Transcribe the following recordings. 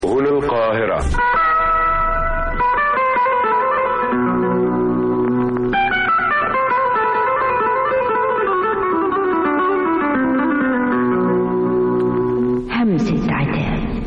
هنا القاهرة همسة عتاب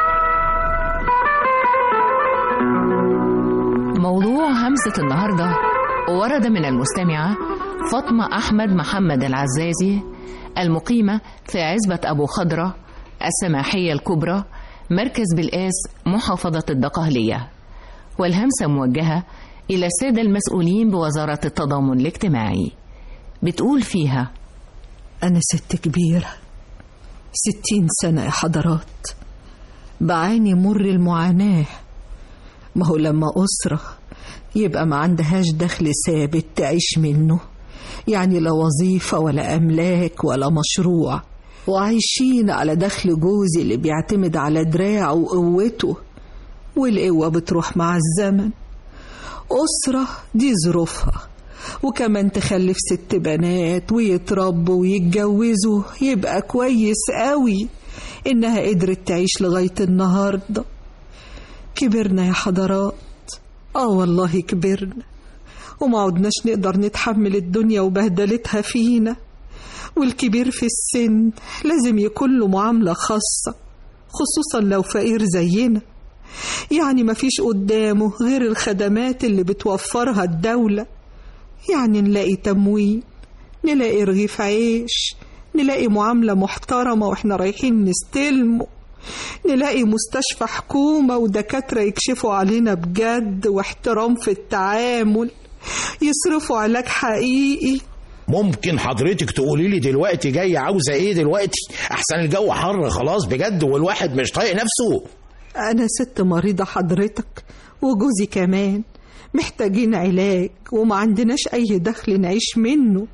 موضوع همسة النهاردة ورد من المستمعة فاطمة أحمد محمد العزازي المقيمة في عزبة أبو خضرة السماحية الكبرى مركز بالقاس محافظة الدقهلية والهمسة موجهة إلى السادة المسؤولين بوزارة التضامن الاجتماعي بتقول فيها أنا ست كبيرة ستين سنة يا حضرات بعاني مر المعاناة ما هو لما أسرة يبقى ما عندهاش دخل ثابت تعيش منه يعني لا وظيفة ولا أملاك ولا مشروع وعايشين على دخل جوزي اللي بيعتمد على دراعه وقوته والقوة بتروح مع الزمن أسرة دي ظروفها وكمان تخلف ست بنات ويتربوا ويتجوزوا يبقى كويس قوي إنها قدرت تعيش لغاية النهاردة كبرنا يا حضرات آه والله كبرنا وما عدناش نقدر نتحمل الدنيا وبهدلتها فينا والكبير في السن لازم يكون له معاملة خاصة خصوصا لو فقير زينا يعني مفيش قدامه غير الخدمات اللي بتوفرها الدولة يعني نلاقي تموين نلاقي رغيف عيش نلاقي معاملة محترمة واحنا رايحين نستلمه نلاقي مستشفى حكومة ودكاترة يكشفوا علينا بجد واحترام في التعامل يصرفوا علاج حقيقي ممكن حضرتك تقولي لي دلوقتي جاية عاوزة ايه دلوقتي احسن الجو حر خلاص بجد والواحد مش طايق نفسه أنا ست مريضة حضرتك وجوزي كمان محتاجين علاج وما عندناش أي دخل نعيش منه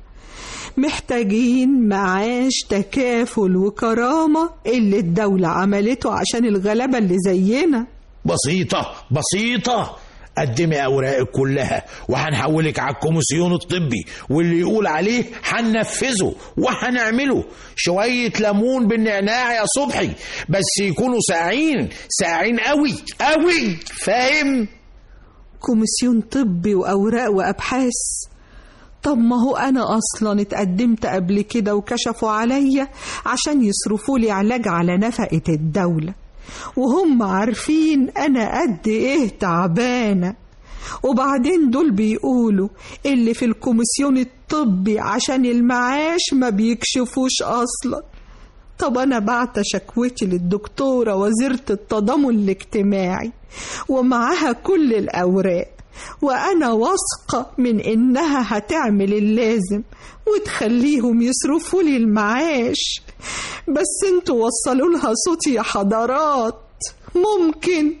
محتاجين معاش تكافل وكرامة اللي الدولة عملته عشان الغلبة اللي زينا بسيطة بسيطة قدمي أوراقك كلها وهنحولك على الكوميسيون الطبي واللي يقول عليه هننفذه وهنعمله شوية ليمون بالنعناع يا صبحي بس يكونوا ساعين ساعين قوي قوي فاهم؟ كوميسيون طبي وأوراق وأبحاث طب ما هو أنا أصلا اتقدمت قبل كده وكشفوا عليا عشان يصرفوا لي علاج على نفقة الدولة وهم عارفين أنا قد إيه تعبانة وبعدين دول بيقولوا اللي في الكوميسيون الطبي عشان المعاش ما بيكشفوش أصلا طب أنا بعت شكوتي للدكتورة وزيرة التضامن الاجتماعي ومعاها كل الأوراق وأنا واثقة من إنها هتعمل اللازم وتخليهم يصرفوا لي المعاش بس انتوا وصلوا لها صوتي يا حضرات ممكن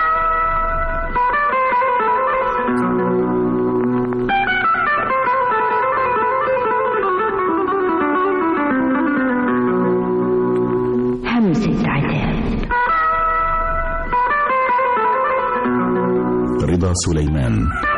همسة عتاب رضا سليمان